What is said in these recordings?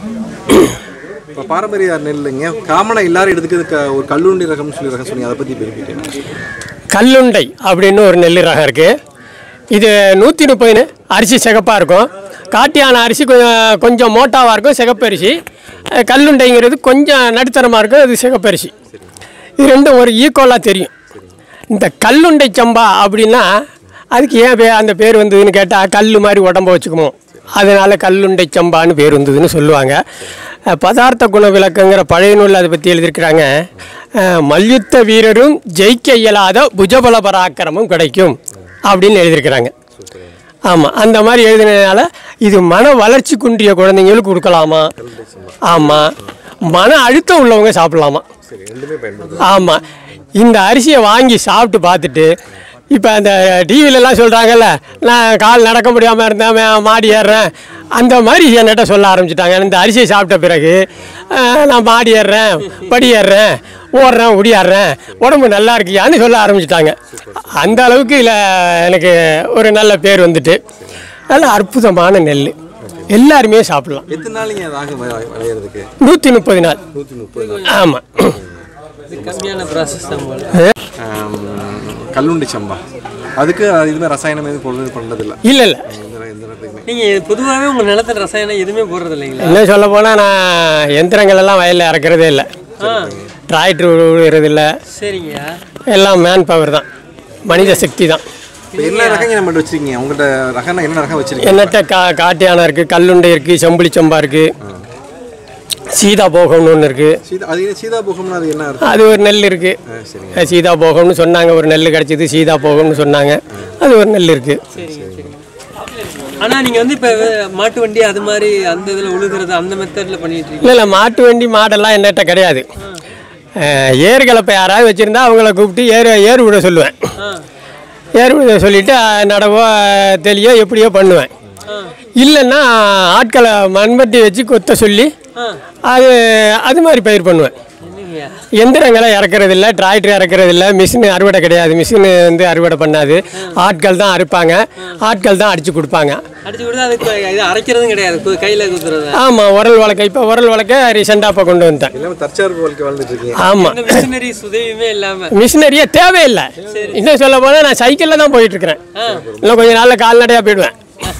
இப்போ பாரம்பரிய நெல்லுங்க காமனாக எல்லாரும் எடுத்துக்கிறது க- ஒரு கல்லுண்டி ரகம்னு சொல்லி ரகம் சொன்னீங்க அதை பற்றி பெருக்கிட்டேன் கல்லுண்டை அப்படின்னு ஒரு நெல் ரகம் இருக்குது இது நூற்றி முப்பது அரிசி சிகப்பாக இருக்கும் காட்டியான அரிசி கொஞ்சம் கொஞ்சம் மோட்டாவாக இருக்கும் சிகப்பரிசி அஹ் கல்லுண்டைங்கிறது கொஞ்சம் நடுத்தரமாக இருக்கும் அது சிகப்பரிசி இது ரெண்டும் ஒரு ஈக்குவலாக தெரியும் இந்த கல்லுண்டை சம்பா அப்படின்னா அதுக்கு ஏன் பே அந்த பேர் வந்ததுன்னு கேட்டால் கல் மாதிரி உடம்ப வச்சுக்குமோ அதனால் கல்லுண்டை சம்பான்னு பேர் வந்ததுன்னு சொல்லுவாங்க அஹ் பதார்த்த குண விளக்கங்கிற பழைய நூல் அதை பற்றி எழுதியிருக்கிறாங்க அஹ் மல்யுத்த வீரரும் ஜெயிக்க இயலாத புஜபல பராக்கிரமும் கிடைக்கும் அப்படின்னு எழுதியிருக்கிறாங்க ஆமாம் அந்த மாதிரி எழுதினதுனால இது மன வளர்ச்சி குன்றிய குழந்தைங்களுக்கு கொடுக்கலாமா ஆமாம் மன அழுத்தம் உள்ளவங்க சாப்பிடலாமா சரி ரெண்டுமே பயன்படுது ஆமாம் இந்த அரிசியை வாங்கி சாப்பிட்டு பார்த்துட்டு இப்போ அந்த டிவிலெலாம் சொல்கிறாங்கல்ல நான் கால் நடக்க முடியாமல் இருந்தேன் மே- மாடி ஏறுறேன் அந்த மாதிரி என்கிட்ட சொல்ல ஆரம்பிச்சிட்டாங்க இந்த அரிசியை சாப்பிட்ட பிறகு அஹ், நான் மாடி ஏறுறேன் படி ஏறுறேன் ஓடுறேன் ஒடியாடுறேன் உடம்பு நல்லா இருக்கியான்னு சொல்ல ஆரம்பிச்சிட்டாங்க அந்த அளவுக்கு இதில் எனக்கு ஒரு நல்ல பேர் வந்துட்டு நல்ல அற்புதமான நெல் எல்லாருமே சாப்பிடலாம் எத்தனை நாளைங்க ராகம் வ- விளையிறதுக்கு நூற்றி முப்பது நாள் நூற்றி முப்பது நாள் ஆமாம் இது கம்மியான ப்ராசஸ் தான் போல ஆம், கல்லுண்டி சம்பா அதுக்கு இதுமாதிரி ரசாயனம் எதுவும் போடுறது பண்ணுறதில்ல இல்லை இல்லை எந்த எந்த நேரத்துக்குமே நீங்கள் பொதுவாகவே உங்கள் நிலத்துல ரசாயனம் எதுவுமே போடுறது இல்லைங்களா என்ன சொல்ல போனால் நான் யந்திரங்கள் எல்லாம் வயலில் இறக்குறதே இல்லை ஆ டிராக்டர் விடுறது இல்லை சரிங்கய்யா எல்லாம் மேன் பவர் தான் மனித சக்தி தான் இப்போ என்ன ரகம் நம்ம வச்சிருக்கீங்க உங்கள்கிட்ட ரகம்னா என்ன ரகம் வச்சிருக்கீங்க என்னட்ட கா காட்டு யானை இருக்குது கல்லுண்டை இருக்குது செம்புளி சம்பா இருக்குது சீதா போகம்னு ஒன்று இருக்குது சீதா அது என்ன சீதா போகம்னா அது என்ன அர்த்தம் அது ஒரு நெல் இருக்குது சரிங்க சீதா போகம்னு சொன்னாங்க ஒரு நெல் கிடச்சிது சீதா போகம்னு சொன்னாங்க அது ஒரு நெல் இருக்குது சரிங்க சரிங்க ஆனால் நீங்கள் வந்து இப்போ மாட்டு வண்டி அது மாதிரி அந்த இதில் உழுகிறது அந்த மெத்தடில் பண்ணிட்டு இருக்கீங்க இல்லை இல்லை மாட்டு வண்டி மாடெல்லாம் என்னட்ட கிடையாது அஹ், ஏறு கலப்பை யாராவது வச்சுருந்தா அவங்கள கூப்பிட்டு ஏறு ஏறு விட சொல்லுவேன் ஆ ஏறு விட சொல்லிவிட்டு நடவோ தெளியோ எப்படியோ பண்ணுவேன் ஆ இல்லைன்னா ஆட்களை மண்பட்டி வச்சு கொத்த சொல்லி ஆ அது அது மாதிரி பயிர் பண்ணுவேன் என்னங்கய்யா எந்திரங்களை இறக்குறது இல்லை டிராக்டர் இறக்குறது இல்லை மிஷின் அறுவடை கிடையாது மிஷின் வந்து அறுவடை பண்ணாது ஆட்கள் தான் அறுப்பாங்க ஆட்கள் தான் அடித்து கொடுப்பாங்க அடிச்சு கொடுத்தா அதுக்கு இது அரைக்கிறதும் கிடையாது கு- கையில குத்துறது ஆமாம் உரல் வழக்க இப்போ உரல் வழக்க ரீசெண்டாக இப்போ கொண்டு வந்துட்டேன் எல்லாமே தற்சார்பு வாழ்க்கை வாழ்ந்துட்டு இருக்கீங்க ஆமாம் இந்த மிஷினரிஸ் உதவியுமே இல்லாம மிஷினரியே தேவையில்லை இன்னும் சொல்ல போனால் நான் சைக்கிளில் தான் போயிட்டு இருக்கிறேன் இன்னும் கொஞ்ச நாளில் கால்நடையாக போயிடுவேன்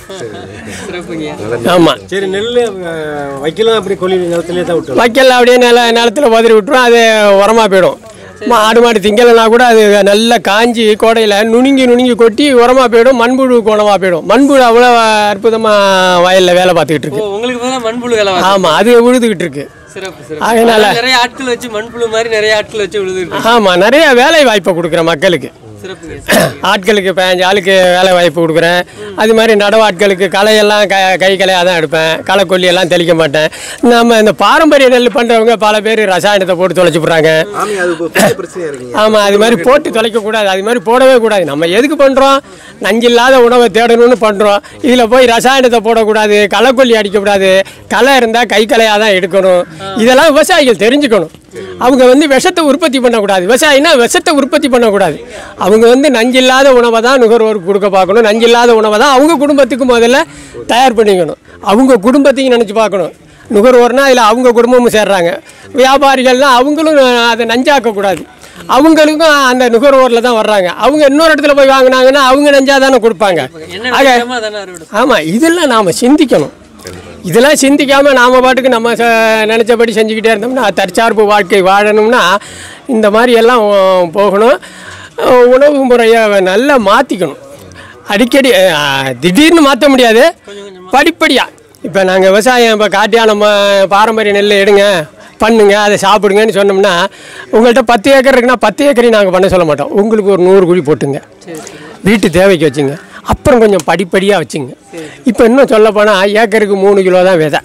சிறப்புங்க ஆமாம் சரி நெல் வைக்கலாம் அப்படி கொல்லி நிலத்திலே தான் விட்டு வைக்கல அப்படியே நில நிலத்துல உதறி விட்டுரும் அது உரமா போயிடும் மா- ஆடு மாடு திங்கலைனா கூட அது நல்லா காஞ்சி கோடையில் நுணுங்கி நுணுங்கி கொட்டி உரமா போயிடும் மண்புழு குணமாக போயிடும் மண்புழு அவ்வளோ அற்புதமாக வயலில் வேலை பார்த்துக்கிட்டு ஓ இருக்கு உங்களுக்கு பதிலாக மண்புழு வேலை பார்க்குது. ஆமாம் அது உழுதுகிட்டு இருக்கு சிறப்பு சிறப்பு அதனால அதான் நிறைய ஆட்கள் வச்சு மண்புழு மாதிரி நிறைய ஆட்கள் வச்சு விழுதுட்டு ஆமாம் நிறைய வேலை வாய்ப்பை கொடுக்குற மக்களுக்கு சிறப்புங்க சிறப்புங்க. ஆட்களுக்கு பதினஞ்சு ஆளுக்கு வேலை வாய்ப்பு கொடுக்குறேன் அது மாதிரி நடவு ஆட்களுக்கு களையெல்லாம் க கை களையாக தான் எடுப்பேன் களை கொல்லி எல்லாம் தெளிக்க மாட்டேன் நம்ம இந்த பாரம்பரிய நெல் பண்ணுறவங்க பல பேர் ரசாயனத்தை போட்டு தொலைச்சி போடுறாங்க ஆமாம் அது இப்போ பெரிய பிரச்சனையாக இருக்கீங்க ஆமாம் அது மாதிரி போட்டு தொலைக்க கூடாது அது மாதிரி போடவே கூடாது நம்ம எதுக்கு பண்ணுறோம் நஞ்சில்லாத உணவை தேடணும்னு பண்ணுறோம் இதில் போய் ரசாயனத்தை போடக்கூடாது களைக்கொல்லி அடிக்கக்கூடாது களை இருந்தால் கை களையாக தான் எடுக்கணும் இதெல்லாம் விவசாயிகள் தெரிஞ்சுக்கணும் அவங்க வந்து விஷத்தை உற்பத்தி பண்ணக்கூடாது விவசாயினா விஷத்தை உற்பத்தி பண்ணக்கூடாது அவங்க வந்து நஞ்சில்லாத உணவை தான் நுகர்வோருக்கு கொடுக்க பார்க்கணும் நஞ்சில்லாத உணவை தான் அவங்க குடும்பத்துக்கு முதல்ல தயார் பண்ணிக்கணும் அவங்க குடும்பத்தையும் நினச்சி பார்க்கணும் நுகர்வோர்னா அதில் அவங்க குடும்பமும் சேர்றாங்க வியாபாரிகள்னால் அவங்களும் அதை நஞ்சாக்கக்கூடாது அவங்களுக்கும் அந்த நுகர்வோரில் தான் வர்றாங்க அவங்க இன்னொரு இடத்துல போய் வாங்கினாங்கன்னா அவங்க நஞ்சா தானே கொடுப்பாங்க என்ன ஆக விளையாம அதானே அறுவடை ஆமாம் இதெல்லாம் நாம் சிந்திக்கணும் இதெல்லாம் சிந்திக்காமல் நாம் பாட்டுக்கு நம்ம ச நினச்சபடி செஞ்சுக்கிட்டே இருந்தோம்னா தற்சார்பு வாழ்க்கை வாழணும்னா இந்த மாதிரி எல்லாம் போகணும் அஹ் உணவு முறையை நல்லா மாற்றிக்கணும் அடிக்கடி அஹ், திடீர்னு மாற்ற முடியாது படிப்படியாக இப்போ நாங்கள் விவசாயம் இப்போ காட்டியான நம்ம பாரம்பரிய நெல் எடுங்க பண்ணுங்க அதை சாப்பிடுங்கன்னு சொன்னோம்னா உங்கள்கிட்ட பத்து ஏக்கர் இருக்குன்னா பத்து ஏக்கரையும் நாங்கள் பண்ண சொல்ல மாட்டோம் உங்களுக்கு ஒரு நூறு குழி போட்டுங்க வீட்டு தேவைக்கு வச்சுங்க அப்புறம் கொஞ்சம் படிப்படியாக வச்சுங்க இப்போ இன்னும் சொல்ல போனால் ஏக்கருக்கு மூணு கிலோ தான் விதை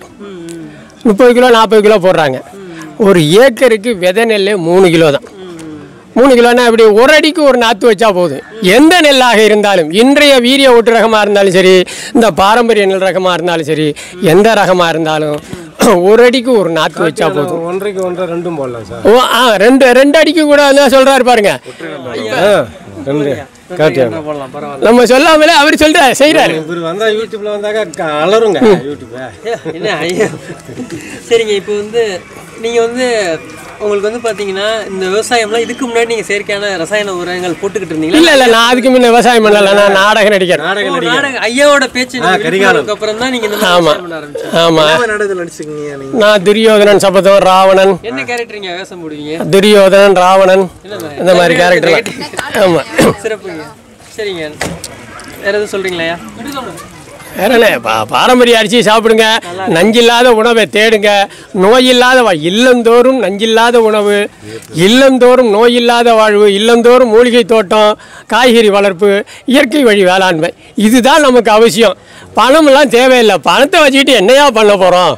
முப்பது கிலோ நாற்பது கிலோ போடுறாங்க ஒரு ஏக்கருக்கு விதை நெல் மூணு கிலோ தான் மூணு கிலோனா இப்படி ஒரு அடிக்கு ஒரு நாற்று வச்சா போதும் எந்த நெல்லாக இருந்தாலும் இன்றைய வீரிய ஒட்டு ரகமாக இருந்தாலும் சரி இந்த பாரம்பரிய நெல் ரகமாக இருந்தாலும் சரி எந்த ரகமாக இருந்தாலும் ஒரு அடிக்கு ஒரு நாற்று வச்சா போதும் ஒன்றரைக்கு ஒன்றரை ரெண்டும் போடலாம் சார் ஓ ஆ ரெண்டு ரெண்டு அடிக்கு கூட என்ன சொல்கிறாரு பாருங்க ஆ ரெண்டு கரெக்டாக போடலாம் பரவாயில்ல நம்ம சொல்லாமலே அவர் சொல்ற செய்கிறாரு இவர் வந்தால் யூடியூப்ல வந்தாக்கா க- அலறுங்க யூடியூப்பை என்ன ஐயா சரிங்க இப்போ வந்து நீங்கள் வந்து உங்களுக்கு வந்து பார்த்தீங்கன்னா இந்த விவசாயம்லாம் இதுக்கு முன்னாடி நீங்கள் செயற்கையான ரசாயன உரங்கள் போட்டுக்கிட்டு இருந்தீங்களா இல்லை இல்லை நான் அதுக்கு முன்ன விவசாயம் பண்ணல நான் நாடக நடிகர் நாடக ஓ, நடிகர் நாடக ஐயாவோட பேச்சு நீங்க விழிப்புணர்வுக்கு அப்புறம் தான் நீங்கள் இந்த மாதிரி ஆமா. விவசாயம் பண்ண ஆரம்பிச்சீங்க ஆமாம் என்ன நாடகத்தில் நடிச்சிருக்கீங்க நீங்க நான் துரியோதனன் சபதம் ராவணன் என்ன கேரக்டர் வேஷம் போடுவீங்க துரியோதனன் ராவணன் இந்த மாதிரி கேரக்டர்லாம் ஆமாம் சிறப்புங்க சரிங்க வேற எதுவும் சொல்றீங்களா வேற என்ன பா பாரம்பரிய அரிசி சாப்பிடுங்க நஞ்சில்லாத உணவை தேடுங்க நோயில்லாத வா இல்லந்தோறும் நஞ்சில்லாத உணவு இல்லந்தோறும் நோயில்லாத வாழ்வு இல்லந்தோறும் மூலிகை தோட்டம் காய்கறி வளர்ப்பு இயற்கை வழி வேளாண்மை இதுதான் நமக்கு அவசியம் பணமெல்லாம் தேவையில்லை பணத்தை வச்சுக்கிட்டு என்னையா பண்ண போகிறோம்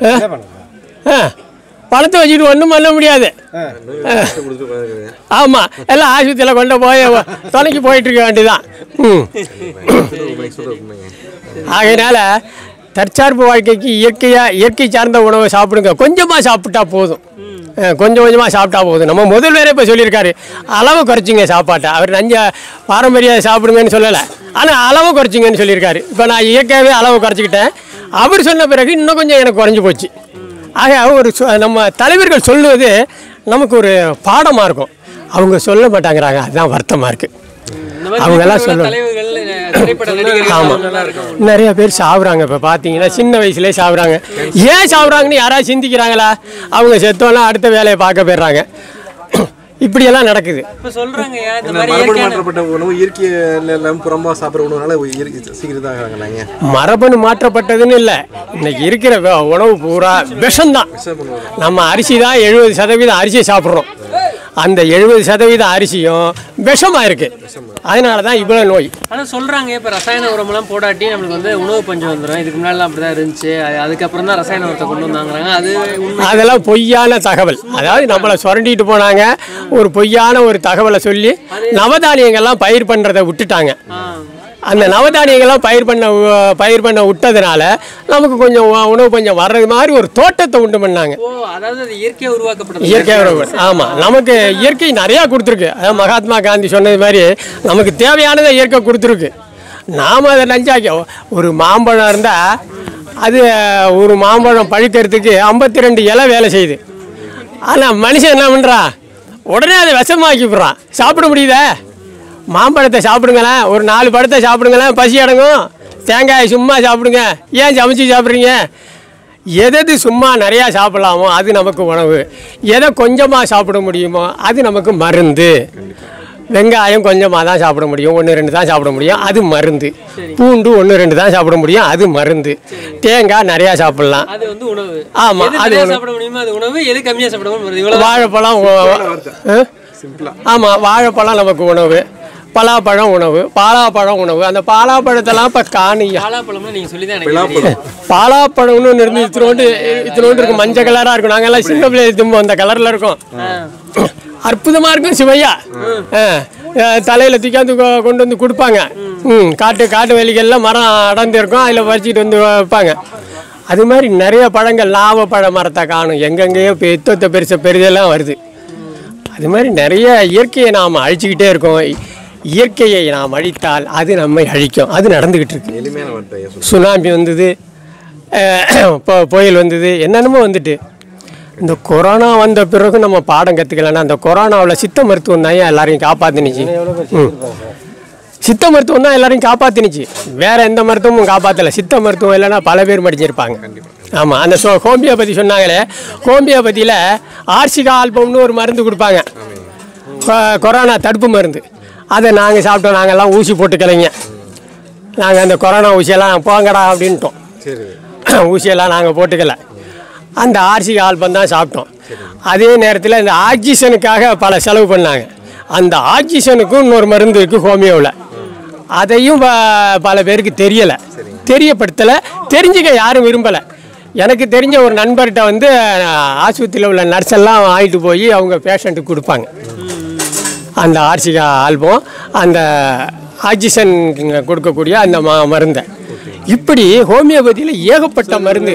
பணத்தை வச்சுக்கிட்டு ஒன்றும் பண்ண முடியாது கொடுத்துட்டு உட்காந்துருக்கீங்க ஆமாம் எல்லாம் ஆஸ்பத்திரியில் கொண்டு போய் துணைக்கு போயிட்டு இருக்க வேண்டியதான் ம் உண்மை சொல்ற உண்மைங்க ஆகையினால தற்சார்பு வாழ்க்கைக்கு இயற்கையாக இயற்கை சார்ந்த உணவை சாப்பிடுங்க கொஞ்சமாக சாப்பிட்டா போதும் அஹ் கொஞ்சம் கொஞ்சமாக சாப்பிட்டா போதும் நம்ம முதல்வரே இப்போ சொல்லியிருக்காரு அளவு குறைச்சிங்க சாப்பாட்டை அவர் நஞ்ச பாரம்பரிய சாப்பிடுங்கன்னு சொல்லலை ஆனால் அளவு குறைச்சிங்கன்னு சொல்லியிருக்காரு இப்போ நான் இயற்கையாகவே அளவு குறைச்சிக்கிட்டேன் அவர் சொன்ன பிறகு இன்னும் கொஞ்சம் எனக்கு குறைஞ்சி போச்சு ஆக ஒரு சொ- நம்ம தலைவர்கள் சொல்லுவது நமக்கு ஒரு பாடமாக இருக்கும் அவங்க சொல்ல மாட்டாங்கிறாங்க அதுதான் வருத்தமாக இருக்குது இந்த மாதிரி அவங்க எல்லாம் விழிப்புணர்வு சொல்லணும். தலைவர்கள் அஹ், திரைப்பட நடிகர்கள் ஆமாம் நல்லா இருக்கும் நிறைய பேர் சாவுறாங்க இப்போ பார்த்தீங்கன்னா சின்ன வயசுலேயே சாவுறாங்க ஏன் சாவுறாங்கன்னு யாராவது சிந்திக்கிறாங்களா அவங்க செத்தோன்னா அடுத்த வேலையை பார்க்க போயிடுறாங்க இப்படியெல்லாம் நடக்குது இப்ப சொல்றாங்க ஐயா, இந்த இந்த மாதிரி மரபணு இயற்கையான மாற்றப்பட்ட உணவு இயற்கையில் எல்லாம் புறம்பா சாப்பிட்ற உணவுனால இயற்கை சீக்கிரம் தான் ஆகிறாங்களாங்க மரபணு மாற்றப்பட்டதுன்னு இல்லை இன்னைக்கு இருக்கிற வ- உணவு பூரா விஷம்தான் நம்ம அரிசி தான் எழுபது சதவீதம் அரிசி சாப்பிட்றோம் அந்த எழுபது சதவீதம் அரிசியும் விஷமாக இருக்குது அதனால தான் இவ்வளோ நோய் ஆனா சொல்றாங்க இப்ப ரசாயன உரம்லாம் போடாட்டி நம்மளுக்கு வந்து உணவு பஞ்சம் வந்துடும் இதுக்கு முன்னாடி அப்படிதான் இருந்துச்சு அது- அதுக்கப்புறம் தான் ரசாயன உரத்தை கொண்டு வந்தாங்கிறாங்க அது உண்மை அதெல்லாம் பொய்யான தகவல் அதாவது நம்மளை சுரண்டிட்டு போனாங்க ஒரு பொய்யான ஒரு தகவலை சொல்லி நவதானியங்கள்லாம் பயிர் பண்ணுறதை விட்டுட்டாங்க அந்த நவதானியங்கள்லாம் பயிர் பண்ண உ- பயிர் பண்ண விட்டதுனால நமக்கு கொஞ்சம் உ- உணவு கொஞ்சம் வர்றது மாதிரி ஒரு தோட்டத்தை உண்டு பண்ணாங்க ஓ அதாவது அது இயற்கையா உருவாக்கப்பட்டது இயற்கை உணவு ஆமாம் நமக்கு இயற்கை நிறையா கொடுத்துருக்கு அதாவது மகாத்மா காந்தி சொன்னது மாதிரி நமக்கு தேவையானதை இயற்கை கொடுத்துருக்கு நாம் அதை நஞ்சாக்கி ஒரு மாம்பழம் இருந்தால் அது ஒரு மாம்பழம் பழுக்கிறதுக்கு ஐம்பத்தி ரெண்டு இலை வேலை செய்யுது ஆனால் மனுஷன் என்ன பண்ணுறான் உடனே அதை விஷமாக்கிவிட்றான் சாப்பிட முடியுதா மாம்பழத்தை சாப்பிடுங்களேன் ஒரு நாலு பழத்தை சாப்பிடுங்களேன் பசி அடங்கும் தேங்காய் சும்மா சாப்பிடுங்க ஏன் சமைச்சு சாப்பிட்றீங்க எதது சும்மா நிறையா சாப்பிடலாமோ அது நமக்கு உணவு எதை கொஞ்சமாக சாப்பிட முடியுமோ அது நமக்கு மருந்து வெங்காயம் கொஞ்சமாக தான் சாப்பிட முடியும் ஒன்று ரெண்டு தான் சாப்பிட முடியும் அது மருந்து பூண்டு ஒன்று ரெண்டு தான் சாப்பிட முடியும் அது மருந்து தேங்காய் நிறையா சாப்பிடலாம் அது வந்து உணவு ஆமா, எது அது நிறைய உணவு. சாப்பிட முடியுமோ அது உணவு எது கம்மியா சாப்பிட முடியும் இவ்வளவு வாழைப்பழம் ஆமாம் வாழைப்பழம் நமக்கு உணவு பலாப்பழம் உணவு பாலாப்பழம் உணவு அந்த பாலாப்பழத்தெல்லாம் இப்போ காணியா பாலாப்பழம்னு நீங்க சொல்லி தான் எனக்கு தெரியும். பாலாப்பழம்னு ஒன்று இருந்து இத்தினோண்டு இத்தினோண்டு இருக்கும் மஞ்சள் கலராக இருக்கும் நாங்கெல்லாம் சின்ன பிள்ளை தும்போம் அந்த கலரில் இருக்கும் அற்புதமாக இருக்கும் சிவையா தலையில் தூக்காந்து கொ- கொண்டு வந்து கொடுப்பாங்க ம் காட்டு காட்டு வேலிகள்லாம் மரம் அடர்ந்து இருக்கும் அதில் பறிச்சிட்டு வந்து வைப்பாங்க அது மாதிரி நிறைய பழங்கள் நாவப்பழ மரத்தை காணும் எங்கெங்கேயோ பெத்தொத்த பெருச பெரிதெல்லாம் வருது அது மாதிரி நிறைய இயற்கையை நாம் அழிச்சுக்கிட்டே இருக்கோம் இயற்கையை நாம் அழித்தால் அது நம்மை அழிக்கும் அது நடந்துக்கிட்டு இருக்கு எளிமையான வார்த்தை ஐயா சொல்லுங்க. சுனாமி வந்தது அஹ் பொ- புயல் வந்தது என்னென்னமோ வந்துட்டு இந்த கொரோனா வந்த பிறகு நம்ம பாடம் கற்றுக்கலன்னா அந்த கொரோனாவில் சித்த மருத்துவம் தான் ஏன் எல்லாரையும் காப்பாற்றினுச்சு ம் சித்த மருத்துவம் தான் எல்லாரையும் காப்பாற்றினுச்சு வேற எந்த மருத்துவமும் காப்பாற்றலை சித்த மருத்துவம் இல்லைன்னா பல பேர் மடிச்சிருப்பாங்க ஆமாம் அந்த சோ ஹோமியோபதி சொன்னாங்களே ஹோமியோபதியில் ஆர்சிகா ஆல்பம்னு ஒரு மருந்து கொடுப்பாங்க கொ- கொரோனா தடுப்பு மருந்து அதை நாங்கள் சாப்பிட்டோம் நாங்கள்லாம் ஊசி போட்டுக்கலைங்க நாங்கள் அந்த கொரோனா ஊசியெல்லாம் போங்கடா அப்படின்ட்டோம் சரி ஊசியெல்லாம் நாங்கள் போட்டுக்கல அந்த ஆர்சி ஆல்பம் தான் சாப்பிட்டோம் அதே நேரத்தில் இந்த ஆக்சிஜனுக்காக பல செலவு பண்ணாங்க அந்த ஆக்சிஜனுக்கும் இன்னொரு மருந்து இருக்குது ஹோமியோவில் அதையும் ப- பல பேருக்கு தெரியலை தெரியப்படுத்தலை தெரிஞ்சுக்க யாரும் விரும்பலை எனக்கு தெரிஞ்ச ஒரு நண்பர்கிட்ட வந்து ஆஸ்பத்திரியில் உள்ள நர்ஸ் எல்லாம் வாங்கிட்டு போய் அவங்க பேஷண்ட்டுக்கு கொடுப்பாங்க அந்த ஆர்சிகா ஆல்பம் அந்த ஆக்சிஜன் கொடுக்கக்கூடிய அந்த ம மருந்தை இப்படி ஹோமியோபதியில் ஏகப்பட்ட மருந்து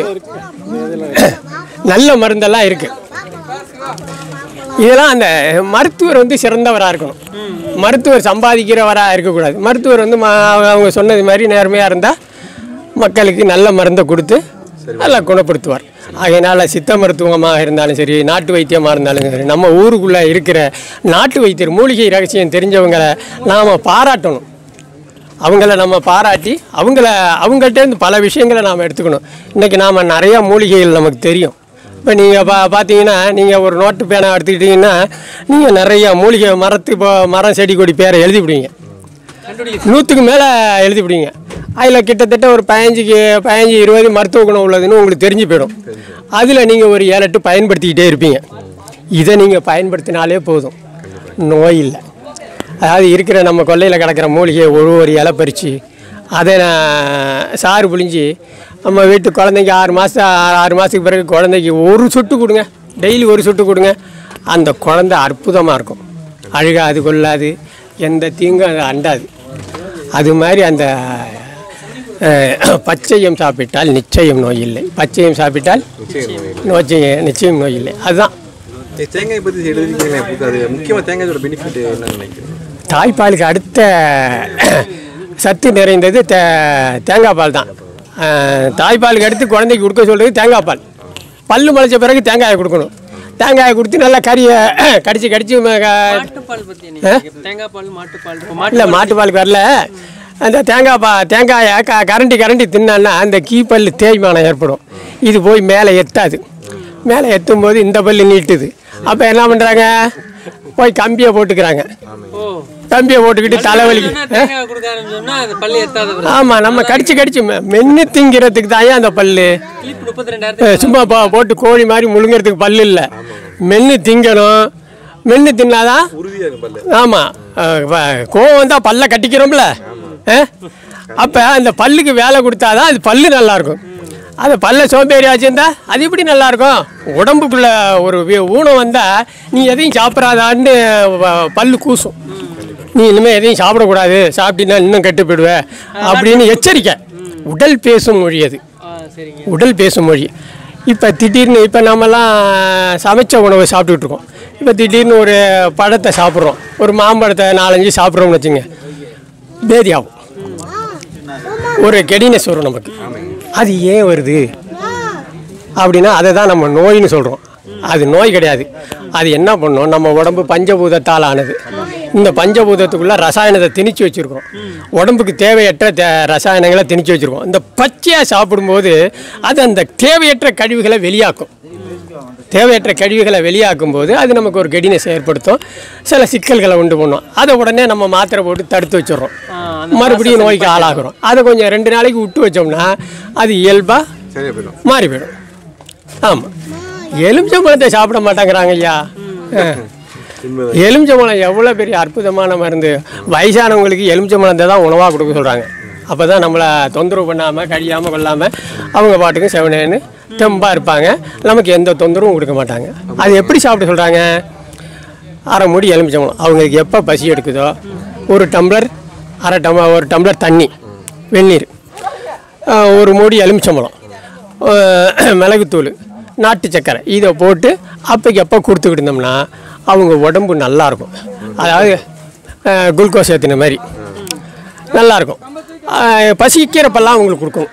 நல்ல மருந்தெல்லாம் இருக்கு இதெல்லாம் அந்த மருத்துவர் வந்து சிறந்தவராக இருக்கணும் மருத்துவர் சம்பாதிக்கிறவராக இருக்கக்கூடாது மருத்துவர் வந்து ம- அவங்க சொன்னது மாதிரி நேர்மையாக இருந்தால் மக்களுக்கு நல்ல மருந்தை கொடுத்து நல்லா குணப்படுத்துவார் அதனால் சித்த மருத்துவமாக இருந்தாலும் சரி நாட்டு வைத்தியமாக இருந்தாலும் சரி நம்ம ஊருக்குள்ளே இருக்கிற நாட்டு வைத்தியர் மூலிகை ரகசியம் தெரிஞ்சவங்களை நாம் பாராட்டணும் அவங்கள நம்ம பாராட்டி அவங்கள அவங்கள்ட்டேருந்து பல விஷயங்களை நாம் எடுத்துக்கணும் இன்றைக்கி நாம் நிறையா மூலிகைகள் நமக்கு தெரியும் இப்போ நீங்கள் பா பார்த்தீங்கன்னா நீங்கள் ஒரு நோட்டு பேனா எடுத்துக்கிட்டிங்கன்னா நீங்கள் நிறைய மூலிகை மரத்து இப்போ மரம் செடி கொடி பேரை எழுதிவிடுவீங்க நூற்றுக்கு மேலே எழுதிவிடுவீங்க அதில் கிட்டத்தட்ட ஒரு பதினஞ்சுக்கு பதினஞ்சு இருபது மருத்துவ குணம் உள்ளதுன்னு உங்களுக்கு தெரிஞ்சு போயிடும் அதில் நீங்கள் ஒரு ஏழு எட்டு பயன்படுத்திக்கிட்டே இருப்பீங்க இதை நீங்கள் பயன்படுத்தினாலே போதும் நோய் இல்லை அதாவது இருக்கிற நம்ம கொல்லையில் கிடக்கிற மூலிகையை ஒரு ஒரு இலை பறித்து அதை நான் சாறு புழிஞ்சு நம்ம வீட்டு குழந்தைக்கு ஆறு மாதம் ஆறு மாதத்துக்கு பிறகு குழந்தைக்கு ஒரு சொட்டு கொடுங்க டெய்லி ஒரு சொட்டு கொடுங்க அந்த குழந்தை அற்புதமாக இருக்கும் அழுகாது கொள்ளாது எந்த தீங்கும் அது அண்டாது அது மாதிரி அந்த அஹ், பச்சையம் சாப்பிட்டால் நிச்சயம் நோய் இல்லை பச்சையம் சாப்பிட்டால் நோச்சையம் நிச்சயம் நோய் இல்லை அதுதான் ஏய், தேங்காய் பற்றி எழுதிருக்கீங்களே புக்கு அது முக்கியமாக தேங்காயோட பெனிஃபிட் என்ன நினைக்கிறீங்க தாய்ப்பாலுக்கு அடுத்த சத்து நிறைந்தது தே தேங்காய் பால் தான் அஹ், தாய்ப்பாலுக்கு அடுத்து குழந்தைக்கு கொடுக்க சொல்கிறது தேங்காய் பால் பல்லு முளைச்ச பிறகு தேங்காயை கொடுக்கணும் தேங்காயை கொடுத்து நல்லா கறியை கடிச்சு கடிச்சு ம- க- மாட்டுப்பால் பத்தி என்ன நினைக்கிறீங்க? தேங்காய் பால் மாட்டுப்பால் இப்போ மாட்டு இல்லை மாட்டுப்பாலுக்கு வரல அந்த தேங்காய் பா தேங்காயை க கரண்டி கரண்டி தின்னான்னா அந்த கீப்பல் தேய்மானம் ஏற்படும் இது போய் மேலே எத்தாது மேலே எத்தும் போது இந்த பல்லு நீட்டுது அப்போ என்ன பண்ணுறாங்க போய் கம்பியை போட்டுக்கிறாங்க ஓ கம்பியை போட்டுக்கிட்டு தலைவலிக்கு இல்லைன்னா தேங்காய் கொடுக்க ஆரம்பிச்சோம்னா அது பல்லு எத்தாத பிறகு. ஆமாம் நம்ம கடிச்சு கடிச்சு மெ- மென்னு திங்கிறதுக்கு தான் ஏன் அந்த பல்லு கிளிப் முப்பத்தி ரெண்டாயிரத்து அஹ் சும்மா போ போட்டு கோழி மாதிரி முழுங்கிறதுக்கு பல்லு இல்லை மென்னு திங்கணும் மென்னு தின்னாதான் உறுதியாக இருக்கும் பல்லு ஆமாம் கோவம் வந்தால் பல்ல கட்டிக்கிறோம்ல அப்போ அந்த பல்லுக்கு வேலை கொடுத்தாதான் அது பல்லு நல்லா இருக்கும் அந்த பல்ல சோம்பேறி ஆச்சுருந்தா அது எப்படி நல்லா இருக்கும் உடம்புக்குள்ள ஒரு வி- ஊனம் வந்தால் நீ எதையும் சாப்பிட்றாதான்னு வ- பல்லு கூசும் நீ இனிமேல் எதையும் சாப்பிடக்கூடாது சாப்பிட்டீங்கன்னா இன்னும் கெட்டு போயிடுவ அப்படின்னு எச்சரிக்கை உடல் பேசும் மொழி அது ஆ சரிங்க உடல் பேசும் மொழி இப்போ திடீர்னு இப்போ நாமெல்லாம் சமைச்ச உணவை சாப்பிட்டுட்டு இருக்கோம் இப்போ திடீர்னு ஒரு பழத்தை சாப்பிட்றோம் ஒரு மாம்பழத்தை நாலஞ்சு சாப்பிட்றோம்னு வச்சுங்க பேதி ஆகும் ஒரு கெடினஸ் வரும் நமக்கு அது ஏன் வருது அப்படின்னா அதை தான் நம்ம நோயின்னு சொல்கிறோம் அது நோய் கிடையாது அது என்ன பண்ணும் நம்ம உடம்பு பஞ்சபூதத்தால் ஆனது இந்த பஞ்சபூதத்துக்குள்ளே ரசாயனத்தை திணிச்சு வச்சுருக்கோம் உடம்புக்கு தேவையற்ற தே ரசாயனங்களை திணிச்சு வச்சுருக்கோம் இந்த பச்சையாக சாப்பிடும்போது அது அந்த தேவையற்ற கழிவுகளை வெளியாக்கும் தேவையற்ற கழிவுகளை வெளியாக்கும் போது அது நமக்கு ஒரு கெடினஸ் ஏற்படுத்தும் சில சிக்கல்களை உண்டு பண்ணும் அதை உடனே நம்ம மாத்திரை போட்டு தடுத்து வச்சிடுறோம் மறுபடியும் நோய்க்கு ஆளாகிறோம் அதை கொஞ்சம் ரெண்டு நாளைக்கு விட்டு வச்சோம்னா அது இயல்பாக சரியா போயிடும் மாறி போயிடும் ஆமாம் எலுமிச்சம்பழத்தை சாப்பிட மாட்டாங்கிறாங்க ஐயா உண்மைதான் எலுமிச்சம்பழம் எவ்வளோ பெரிய அற்புதமான மருந்து வயசானவங்களுக்கு எலுமிச்சம்பழத்தை தான் உணவாக கொடுக்க சொல்கிறாங்க அப்போ தான் நம்மளை தொந்தரவு பண்ணாமல் கழியாமல் கொள்ளாமல் அவங்க பாட்டுக்கும் செவனேன்னு தெம்பாக இருப்பாங்க நமக்கு எந்த தொந்தரவும் கொடுக்க மாட்டாங்க அது எப்படி சாப்பிட சொல்கிறாங்க அரை மூடி எலுமிச்சம்பழம் அவங்களுக்கு எப்போ பசி எடுக்குதோ ஒரு டம்ளர் அரை டம்ளர் ஒரு டம்ளர் தண்ணி வெந்நீர் ஆஹ் ஒரு மூடி எலுமிச்சம்பழம் ஆஹ் மிளகுத்தூள் நாட்டு சக்கரை இதை போட்டு அப்போக்கு எப்போ கொடுத்துக்கிட்டு இருந்தோம்னா அவங்க உடம்பு நல்லா இருக்கும் அதாவது ஆஹ் குளுக்கோஸ் ஏற்றின மாதிரி நல்லாயிருக்கும் பசிக்கிறப்பெல்லாம் அவங்களுக்கு கொடுக்கணும்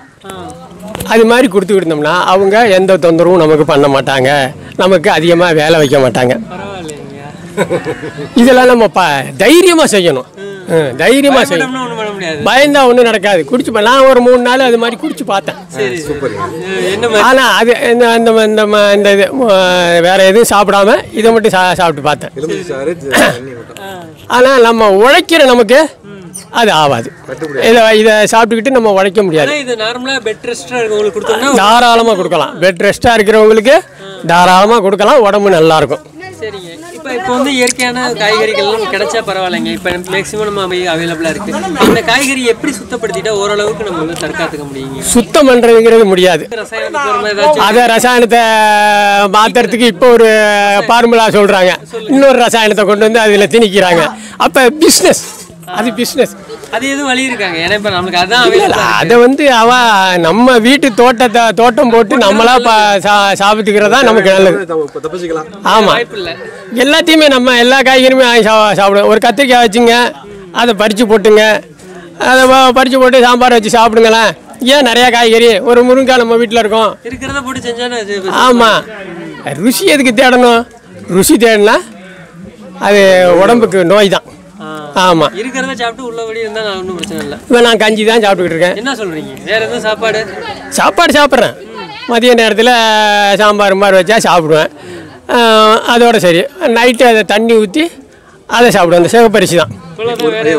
அது மாதிரி கொடுத்துக்கிட்டு இருந்தோம்னா அவங்க எந்த தொந்தரவும் நமக்கு பண்ண மாட்டாங்க நமக்கு அதிகமாக வேலை வைக்க மாட்டாங்க பரவாயில்லைங்க இதெல்லாம் நம்ம ப தைரியமாக செய்யணும் ம், தைரியமாக செய்யணும் பயப்படாமனா ஒண்ணும் பண்ண முடியாது பயந்தா ஒன்றும் நடக்காது குடிச்சு பா- நான் ஒரு மூணு நாள் அது மாதிரி குடிச்சு பார்த்தேன் சரி சூப்பருங்க அஹ் என்ன மாதிரி ஆனால் அது இந்த அந்த இந்த ம- இந்த இது ம, வேற எதுவும் சாப்பிடாம இதை மட்டும் சா சாப்பிட்டு பார்த்தேன் எலுமிச்சை சாறு தண்ணி மட்டும் ஆனால் நம்ம உழைக்கிற நமக்கு அது ஆகாது இதை இதை சாப்பிட்டுக்கிட்டு நம்ம உழைக்க முடியாது ஆனா இது நார்மலா பெட் ரெஸ்டா இருக்கவங்களுக்கு கொடுத்தோம்னா தாராளமாக கொடுக்கலாம் பெட் ரெஸ்ட்டாக இருக்கிறவங்களுக்கு தாராளமாக கொடுக்கலாம் உடம்பு நல்லா இருக்கும் சரிங்க இப்போ இப்போ வந்து இயற்கையான காய்கறிகள்லாம் கிடைச்சா பரவாயில்லைங்க இப்போ மேக்ஸிமம் நம்ம அவைலபிளாக இருக்கு இந்த காய்கறி எப்படி சுத்தப்படுத்திட்டா ஓரளவுக்கு நம்ம வந்து தற்காத்துக்க முடியுங்க சுத்தம் பண்ணுறதுங்கிறது முடியாது ரசாயனத்துக்கு ஒரு மாதிரி ஏதாச்சும் அதை ரசாயனத்தை மாத்துறதுக்கு இப்போ ஒரு ஃபார்முலா சொல்கிறாங்க இன்னொரு ரசாயனத்தை கொண்டு வந்து அதில் திணிக்கிறாங்க அப்போ பிஸ்னஸ் அது பிஸ்னஸ் அது எதுவும் வழி இருக்காங்க ஏன்னா இப்போ நமக்கு அதான் இல்லை available ஆ அதை வந்து அவ நம்ம வீட்டு தோட்டத்தை தோட்டம் போட்டு நம்மளா ப சா சாப்பிட்டுக்கிறதா நமக்கு நல்லது தப்பு- தப்பிச்சுக்கலாம் ஆமாம் வாய்ப்பு இல்லை எல்லாத்தையுமே நம்ம எல்லா காய்கறியுமே வாங்கி சா சாப்பிடுவோம் ஒரு கத்திரிக்காய் வச்சுங்க அதை பறித்து போட்டுங்க அதை ப- பறித்து போட்டு சாம்பார் வச்சு சாப்பிடுங்களேன் ஏன் நிறையா காய்கறி ஒரு முருங்காய் நம்ம வீட்டில் இருக்கோம் இருக்கிறத போட்டு செஞ்சானே அது ஆமாம் ருசி எதுக்கு தேடணும் ருசி தேடினா அது உடம்புக்கு நோய் தான் ஆமாம் இருக்கிறத சாப்பிட்டு உள்ளபடி இருந்தால் நான் ஒன்றும் பிரச்சனை இல்லை இப்போ நான் கஞ்சி தான் சாப்பிட்டுக்கிட்டு இருக்கேன் என்ன சொல்றீங்க வேற எதுவும் சாப்பாடு சாப்பாடு சாப்பிட்றேன் மதிய நேரத்தில் சாம்பார் மாதிரி வச்சா சாப்பிடுவேன் ஆஹ் அதோட சரி நைட்டு அதை தண்ணி ஊற்றி அதை சாப்பிடுவேன் அந்த சிவப்பரிசி தான் இவ்வளோதான் வேற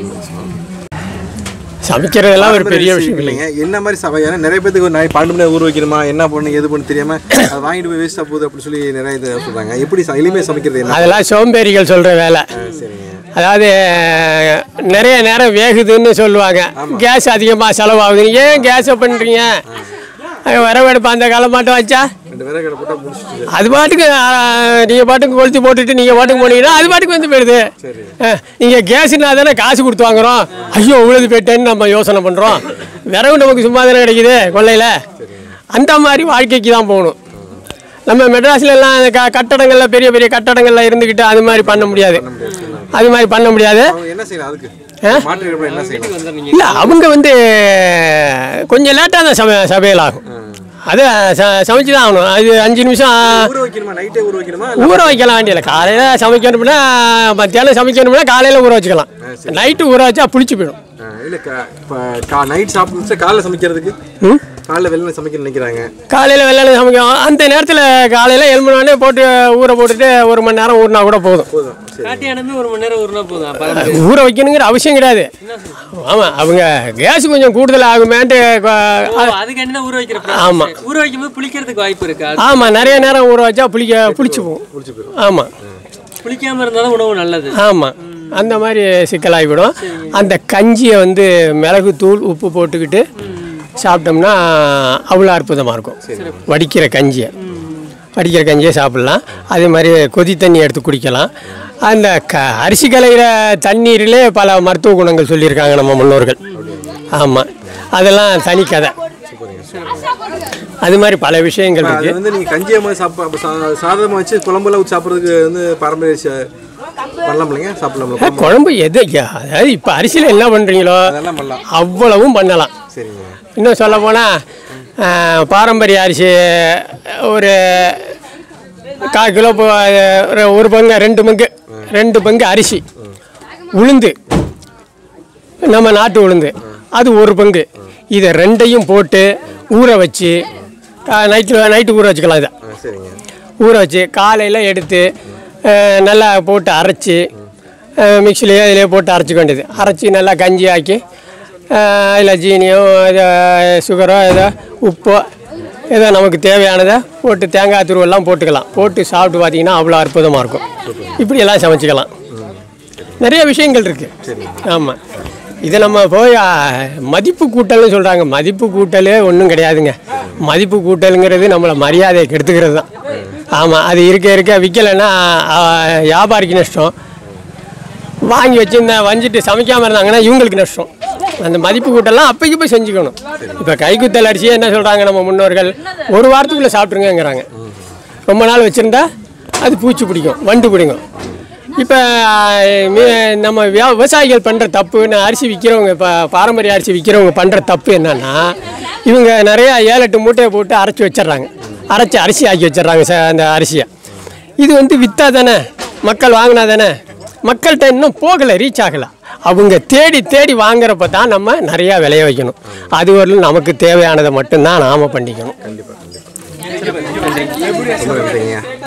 சமைக்கிறதெல்லாம் ஒரு பெரிய விஷயம் இல்லை இல்லைங்க என்ன மாதிரி சபை ஏன்னா நிறைய பேத்துக்கு ஒரு நாய் பன்னெண்டு மணி நேரம் ஊற வைக்கணுமா என்ன பண்ணு எது பண்ணு தெரியாம அதை வாங்கிட்டு போய் வேஸ்ட்டாக போகுது அப்படின்னு சொல்லி நிறைய இது சொல்றாங்க எப்படி ச- எளிமையா சமைக்கிறது என்ன அதெல்லாம் சோம்பேறிகள் சொல்கிற வேலை சரிங்க அதாவது நிறைய நேரம் வேகுதுன்னு சொல்லுவாங்க கேஸ் அதிகமாக செலவாகுதுன்னு ஏன் கேஸை பண்ணுறீங்க வரவெடுப்பு அந்த காலம் மட்டும் வச்சா ரெண்டு பேரை கடை போட்டால் முடிச்சுட்டு அது பாட்டுக்கு நீங்கள் பாட்டுக்கு கொளுத்தி போட்டுட்டு நீங்கள் பாட்டுக்கு போனீங்கன்னா அது பாட்டுக்கு வந்து போயிடுது நீங்கள் கேஸுனா தானே காசு கொடுத்து வாங்குறோம் ஐயோ உழுது போயிட்டேன்னு நம்ம யோசனை பண்ணுறோம் விறகு நமக்கு சும்மா தானே கிடைக்குது கொள்ளையில் அந்த மாதிரி வாழ்க்கைக்கு தான் போகணும் நம்ம மெட்ராஸ்ல எல்லாம் அந்த க கட்டடங்களில் பெரிய பெரிய கட்டடங்களில் இருந்துக்கிட்டு அது மாதிரி பண்ண முடியாது அது மாதிரி பண்ண முடியாது அவங்க என்ன செய்யலாம் அதுக்கு மாற்று ஏற்பாடு என்ன செய்யலாம் இல்லை அவங்க வந்து கொஞ்சம் லேட்டாக தான் சம சமையல் ஆகும் அது ச சமைச்சு தான் ஆகணும் அது அஞ்சு நிமிஷம் ஊற வைக்கணுமா நைட்டே ஊற வைக்கணுமா ஊற வைக்கலாம் வேண்டியதில்லை காலையில் சமைக்கணும்னா மத்தியானம் சமைக்கணும்னா காலையில் ஊற வச்சுக்கலாம் நைட்டு ஊற வச்சா புளிச்சு போயிடும் ஆ, இல்ல கா- இப்ப கா நைட் சாப்பிட்டு காலைல சமைக்கிறதுக்கு ம் காலைல வெளில சமைக்க நினைக்கிறாங்க காலையில் வெள்ளையில் சமைக்கும் அந்த நேரத்தில் காலையில் எழும்புனோடனே போட்டு ஊற போட்டுட்டு ஒரு மணி நேரம் ஊறினா கூட போதும் போதும் சரி காட்டியானமே ஒரு மணி நேரம் ஊறினா போதும் அப்ப ஊற வைக்கணுங்கிற அவசியம் கிடையாது ஆமாம் அவங்க கேஸ் கொஞ்சம் கூடுதல் ஆகுமேன்ட்டு கொ- ஓ, அதுக்காண்டி தான் ஊற வைக்கிற ஆமா. process. ஊற வைக்கும் போது புளிக்கிறதுக்கு வாய்ப்பு இருக்கு அது ஆமாம் நிறைய நேரம் ஊற வச்சா புளிக்க புளிச்சு போகும் ஆமாம் புளிக்காம இருந்தாலும் உணவு நல்லது ஆமாம் அந்த மாதிரி சிக்கலாகிவிடும் அந்த கஞ்சியை வந்து மிளகு தூள் உப்பு போட்டுக்கிட்டு சாப்பிட்டோம்னா அவ்வளோ அற்புதமாக இருக்கும் வடிக்கிற கஞ்சியை வடிக்கிற கஞ்சியை சாப்பிட்லாம் அதே மாதிரி கொதி தண்ணி எடுத்து குடிக்கலாம் அந்த க அரிசி கலைகிற தண்ணீரிலே பல மருத்துவ குணங்கள் சொல்லியிருக்காங்க நம்ம முன்னோர்கள் ஆமாம் அதெல்லாம் தனி கதை அது மாதிரி பல விஷயங்கள் அது இருக்குது வந்து நீங்க கஞ்சியை மாதிரி சாப்பிட சா- சாதமா வச்சு குழம்புல ஊற்றி சாப்பிட்றதுக்கு வந்து பாரம்பரிய ச- பண்ணலாம் இல்லைங்க சாப்பிடலாம்ல குழம்பு எது அதாவது இப்போ அரிசியில் என்ன பண்ணுறீங்களோ அதெல்லாம் பண்ணலாம் அவ்வளவும் பண்ணலாம் சரிங்க இன்னும் சொல்ல போனால் பாரம்பரிய அரிசி ஒரு கால் கிலோ போ- ஒரு- ஒரு பங்கு ரெண்டு பங்கு ரெண்டு பங்கு அரிசி உளுந்து நம்ம நாட்டு உளுந்து அது ஒரு பங்கு இதை ரெண்டையும் போட்டு ஊற வச்சு நைட்டு நைட்டு ஊற வச்சுக்கலாம் இதை ஆ, சரிங்க ஊற வச்சு காலையில் எடுத்து அஹ், நல்லா போட்டு அரைச்சி மிக்சிலேயோ இதிலே போட்டு அரைச்சிக்க வேண்டியது அரைச்சி நல்லா கஞ்சி ஆக்கி அதில் ஜீனியோ இது சுகரோ ஏதோ உப்போ ஏதோ நமக்கு தேவையானதை போட்டு தேங்காய் துருவெல்லாம் போட்டுக்கலாம் போட்டு சாப்பிட்டு பார்த்தீங்கன்னா அவ்வளோ அற்புதமாக இருக்கும் இப்படியெல்லாம் சமைச்சிக்கலாம் நிறைய விஷயங்கள் இருக்குது ஆமாம் இதை நம்ம போய் ஆ, மதிப்பு கூட்டல்னு சொல்கிறாங்க மதிப்பு கூட்டலே ஒன்றும் கிடையாதுங்க மதிப்பு கூட்டலுங்கிறது நம்மளை மரியாதையை கெடுத்துக்கிறது தான் ஆமாம் அது இருக்க இருக்க விற்கலைன்னா ஆ, வியாபாரிக்கு நஷ்டம் வாங்கி வச்சுருந்த வஞ்சிட்டு சமைக்காமல் இருந்தாங்கன்னா இவங்களுக்கு நஷ்டம் அந்த மதிப்பு கூட்டெல்லாம் அப்போக்கு போய் செஞ்சுக்கணும் இப்போ கைக்குத்தல் அரிசியே என்ன சொல்கிறாங்க நம்ம முன்னோர்கள் ஒரு வாரத்துக்குள்ளே சாப்பிட்ருங்கங்கிறாங்க ரொம்ப நாள் வச்சுருந்தா அது பூச்சி பிடிக்கும் வண்டு பிடிக்கும் இப்போ நம்ம வியா விவசாயிகள் பண்ணுற தப்புன்னு அரிசி விற்கிறவங்க இப்போ பாரம்பரிய அரிசி விற்கிறவங்க பண்ணுற தப்பு என்னன்னா இவங்க நிறையா ஏழு எட்டு மூட்டையை போட்டு அரைச்சி வச்சிடுறாங்க அரைச்சி அரிசி ஆக்கி வச்சிடுறாங்க ச- அந்த அரிசியை இது வந்து விற்றா தானே மக்கள் வாங்கினா தானே மக்கள்கிட்ட இன்னும் போகலை ரீச் ஆகலை அவங்க தேடி தேடி வாங்குறப்ப தான் நம்ம நிறையா விளைய வைக்கணும் அது வரலும் நமக்கு தேவையானதை மட்டும்தான் நாம் பண்ணிக்கணும் ரொம்ப நன்றிங்க